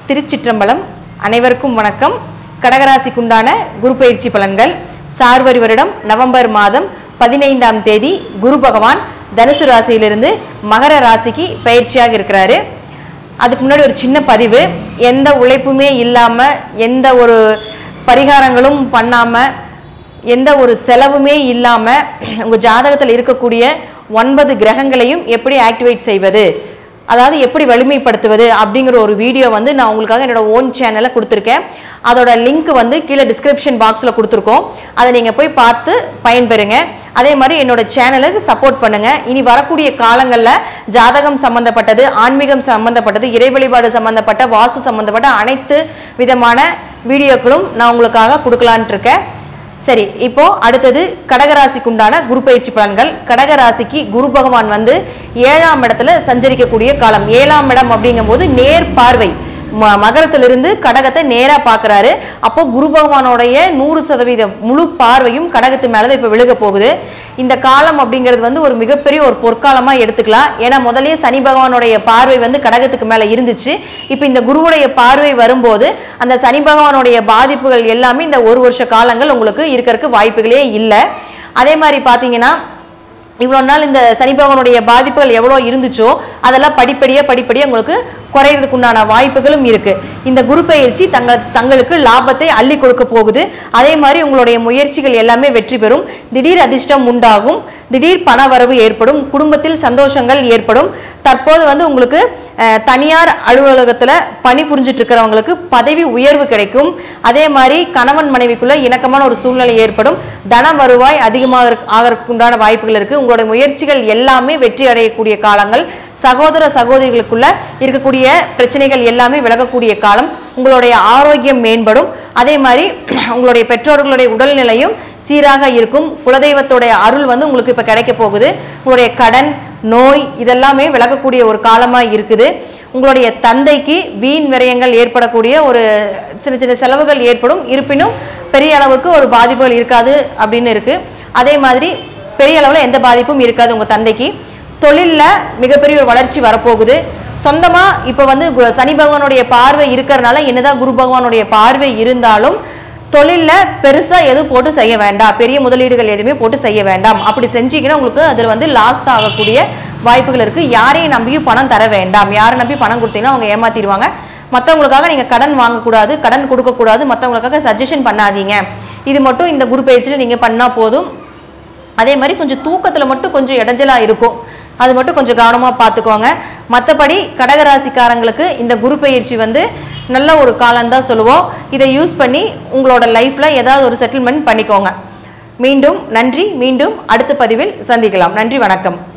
திருச்சிற்றம்பலம் அனைவருக்கும் வணக்கம் கடகராசிக்குண்டான குரு பயிற்சி பலன்கள் சார்வரி வருடம் நவம்பர் மாதம் பதினைந்தாம் தேதி குரு பகவான் தனுசு ராசியிலிருந்து மகர ராசிக்கு பயிற்சியாக இருக்கிறாரு அதுக்கு முன்னாடி ஒரு சின்ன பதிவு எந்த உழைப்புமே இல்லாமல் எந்த ஒரு பரிகாரங்களும் பண்ணாமல் எந்த ஒரு செலவுமே இல்லாமல் உங்கள் ஜாதகத்தில் இருக்கக்கூடிய ஒன்பது கிரகங்களையும் எப்படி ஆக்டிவேட் செய்வது அதாவது எப்படி வலிமைப்படுத்துவது அப்படிங்கிற ஒரு வீடியோ வந்து நான் உங்களுக்காக என்னோட ஓன் சேனலில் கொடுத்துருக்கேன் அதோட லிங்க் வந்து கீழே டிஸ்கிரிப்ஷன் பாக்ஸில் கொடுத்துருக்கோம் அதை நீங்கள் போய் பார்த்து பயன்பெறுங்க அதே மாதிரி என்னோட சேனலுக்கு சப்போர்ட் பண்ணுங்க இனி வரக்கூடிய காலங்களில் ஜாதகம் சம்பந்தப்பட்டது ஆன்மீகம் சம்பந்தப்பட்டது இறை வழிபாடு சம்பந்தப்பட்ட வாஸ்து சம்பந்தப்பட்ட அனைத்து விதமான வீடியோக்களும் நான் உங்களுக்காக கொடுக்கலான்ட்டு இருக்கேன் சரி இப்போ அடுத்தது கடகராசிக்கு உண்டான குரு பயிற்சி பலன்கள் கடகராசிக்கு குரு பகவான் வந்து ஏழாம் இடத்துல சஞ்சரிக்கக்கூடிய காலம் ஏழாம் இடம் அப்படிங்கும்போது நேர் பார்வை ம- மகரத்திலிருந்து கடகத்தை நேரா பார்க்கறாரு அப்போ குரு பகவானுடைய நூறு சதவீதம் முழு பார்வையும் கடகத்து மேலதான் இப்ப விழுக போகுது இந்த காலம் அப்படிங்கிறது வந்து ஒரு மிகப்பெரிய ஒரு பொற்காலமா எடுத்துக்கலாம் ஏன்னா முதல்லயே சனி பகவானுடைய பார்வை வந்து கடகத்துக்கு மேல இருந்துச்சு இப்போ இந்த குருவுடைய பார்வை வரும்போது அந்த சனி பகவானுடைய பாதிப்புகள் எல்லாமே இந்த ஒரு வருஷ காலங்கள் உங்களுக்கு இருக்கறதுக்கு வாய்ப்புகளே இல்லை அதே மாதிரி பார்த்தீங்கன்னா இவ்வளோ நாள் இந்த சனி பகவானுடைய பாதிப்புகள் எவ்வளோ இருந்துச்சோ அதெல்லாம் படிப்படியாக படிப்படியாக உங்களுக்கு குறையிறதுக்கு உண்டான வாய்ப்புகளும் இருக்கு இந்த குரு பயிற்சி தங்கள் தங்களுக்கு லாபத்தை அள்ளி கொடுக்க போகுது அதே மாதிரி உங்களுடைய முயற்சிகள் எல்லாமே வெற்றி பெறும் திடீர் அதிர்ஷ்டம் உண்டாகும் திடீர் பணவரவு ஏற்படும் குடும்பத்தில் சந்தோஷங்கள் ஏற்படும் தற்போது வந்து உங்களுக்கு அஹ், தனியார் அலுவலகத்துல பணி புரிஞ்சிட்டு இருக்கிறவங்களுக்கு பதவி உயர்வு கிடைக்கும் அதே மாதிரி கணவன் மனைவிக்குள்ள இணக்கமான ஒரு சூழ்நிலை ஏற்படும் தன வருவாய் அதிகமாக இருக்- ஆகறதுக்கு உண்டான வாய்ப்புகள் இருக்கு உங்களுடைய முயற்சிகள் எல்லாமே வெற்றி அடையக்கூடிய காலங்கள் சகோதர சகோதரிகளுக்குள்ள இருக்கக்கூடிய பிரச்சனைகள் எல்லாமே விலகக்கூடிய காலம் உங்களுடைய ஆரோக்கியம் மேம்படும் அதே மாதிரி உங்களுடைய பெற்றோர்களுடைய உடல்நிலையும் சீராக இருக்கும் குலதெய்வத்துடைய அருள் வந்து உங்களுக்கு இப்போ கிடைக்க போகுது உங்களுடைய கடன் நோய் இதெல்லாமே விலகக்கூடிய ஒரு காலமா இருக்குது உங்களுடைய தந்தைக்கு வீண் விரயங்கள் ஏற்படக்கூடிய ஒரு சின்ன சின்ன செலவுகள் ஏற்படும் இருப்பினும் பெரிய அளவுக்கு ஒரு பாதிப்புகள் இருக்காது அப்படின்னு இருக்கு அதே மாதிரி பெரிய அளவில் எந்த பாதிப்பும் இருக்காது உங்க தந்தைக்கு தொழில்ல மிகப்பெரிய ஒரு வளர்ச்சி வரப்போகுது சொந்தமா இப்போ வந்து கு- சனி பகவானுடைய பார்வை இருக்கிறனால என்னதான் குரு பகவானுடைய பார்வை இருந்தாலும் தொழில்ல பெருசா எதுவும் போட்டு செய்ய வேண்டாம் பெரிய முதலீடுகள் எதுவுமே போட்டு செய்ய வேண்டாம் அப்படி செஞ்சீங்கன்னா உங்களுக்கு அதில் வந்து லாஸ் தான் ஆகக்கூடிய வாய்ப்புகள் இருக்கு யாரையும் நம்பியும் பணம் தர வேண்டாம் யாரை நம்பி பணம் கொடுத்தீங்கன்னா அவங்க ஏமாத்திடுவாங்க மற்றவங்களுக்காக நீங்க கடன் வாங்கக்கூடாது கடன் கொடுக்கக்கூடாது மற்றவங்களுக்காக சஜஷன் பண்ணாதீங்க இது மட்டும் இந்த குரு பயிற்சியில் நீங்க பண்ணா போதும் அதே மாதிரி கொஞ்சம் தூக்கத்தில் மட்டும் கொஞ்சம் இடைஞ்சலா இருக்கும் அது மட்டும் கொஞ்சம் கவனமாக பார்த்துக்கோங்க மற்றபடி கடகராசிக்காரங்களுக்கு இந்த குரு பயிற்சி வந்து நல்ல ஒரு காலம்தான் சொல்லுவோம் இதை யூஸ் பண்ணி உங்களோட லைஃப்பில் ஏதாவது ஒரு செட்டில்மெண்ட் பண்ணிக்கோங்க மீண்டும் நன்றி மீண்டும் அடுத்த பதிவில் சந்திக்கலாம் நன்றி வணக்கம்